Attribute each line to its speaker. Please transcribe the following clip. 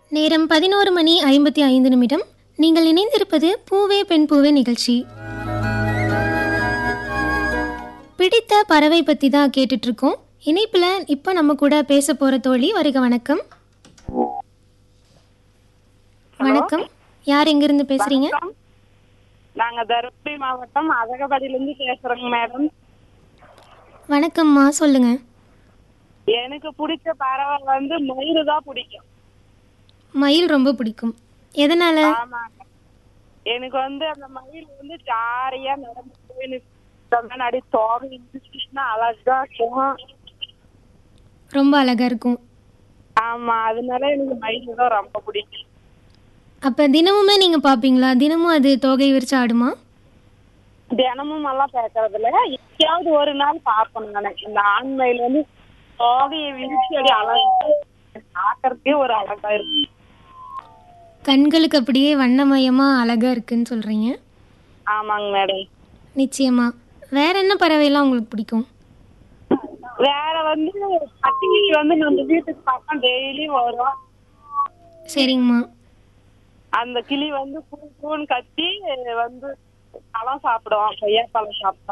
Speaker 1: நேரம் பதினோரு மணி ஐம்பத்தி ஐந்து நிமிடம் நீங்கள் இணைந்திருப்பது பூவே பெண் பூவே நிகழ்ச்சி பிடித்த பறவை பற்றி தான் கேட்டுட்டு இருக்கோம் இணைப்பில் இப்போ நம்ம கூட பேச போகிற தோழி வருக வணக்கம் வணக்கம் யார் எங்கிருந்து பேசுறீங்க
Speaker 2: வணக்கம். நாங்க தருமபுரி மாவட்டம் அதகபடியில இருந்து பேசுறோங்க மேடம்
Speaker 1: வணக்கம்மா சொல்லுங்க
Speaker 2: எனக்கு பிடிச்ச பறவை வந்து மயில் தான் பிடிக்கும்
Speaker 1: மயில் ரொம்ப பிடிக்கும் எதனால
Speaker 2: ஆமாங்க எனக்கு வந்து அந்த மயில் வந்து ஜாரியா நடந்து போய் நிற்கும் நடி தோகை இருந்துச்சுன்னா அழகா இருக்கும்
Speaker 1: ரொம்ப அழகா இருக்கும்
Speaker 2: ஆமா அதனால எனக்கு மயில் தான் ரொம்ப பிடிக்கும்
Speaker 1: அப்போ தினமுமே நீங்கள் பார்ப்பீங்களா தினமும் அது தோகை விரிச்சு ஆடுமா
Speaker 2: தினமும் எல்லாம் பேசுறதுல எப்பயாவது ஒரு நாள் பார்ப்பேன் நான் இந்த ஆண் மயில் வந்து தோகையை விரிச்சு அடி அழகா பார்க்கறதுக்கே ஒரு அழகா இருக்கும்
Speaker 1: கண்களுக்கு அப்படியே வண்ணமயமாக அழகா இருக்குன்னு சொல்கிறீங்க
Speaker 2: ஆமாங்க மேடம்
Speaker 1: நிச்சயமா வேற என்ன பறவைலாம் உங்களுக்கு பிடிக்கும்
Speaker 2: வேற வந்து பட்டிகிளி வந்து நம்ம வீட்டுக்கு பக்கம் டெய்லி வரும்
Speaker 1: சரிங்கம்மா
Speaker 2: அந்த கிளி வந்து பூ பூன்னு கத்தி வந்து பழம் சாப்பிடும் கொய்யா பழம் சாப்பிடும்